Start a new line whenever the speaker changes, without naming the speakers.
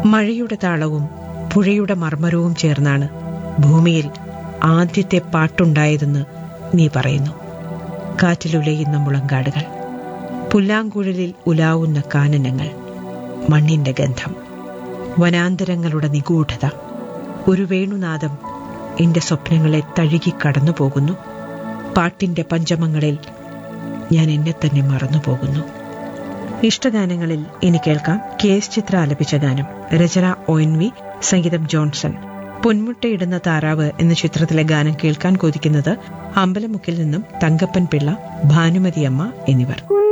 മഴയുടെ താളവും പുഴയുടെ മർമ്മരവും ചേർന്നാണ് ഭൂമിയിൽ ആദ്യത്തെ പാട്ടുണ്ടായതെന്ന് നീ പറയുന്നു കാറ്റിലുലയുന്ന മുളങ്കാടുകൾ പുല്ലാങ്കുഴലിൽ ഉലാവുന്ന കാനനങ്ങൾ മണ്ണിന്റെ ഗന്ധം വനാന്തരങ്ങളുടെ നിഗൂഢത ഒരു വേണുനാദം എന്റെ സ്വപ്നങ്ങളെ തഴുകി കടന്നു പോകുന്നു പാട്ടിന്റെ പഞ്ചമങ്ങളിൽ ഞാൻ എന്നെ തന്നെ മറന്നു പോകുന്നു ഇഷ്ടഗാനങ്ങളിൽ ഇനി കേൾക്കാം കെ എസ് ചിത്ര ആലപിച്ച ഗാനം രചന ഒ എൻ വി സംഗീതം ജോൺസൺ പൊന്മുട്ടയിടുന്ന താറാവ് എന്ന ചിത്രത്തിലെ ഗാനം കേൾക്കാൻ കൊതിക്കുന്നത് അമ്പലമുക്കിൽ നിന്നും തങ്കപ്പൻ പിള്ള ഭാനുമതി അമ്മ എന്നിവർ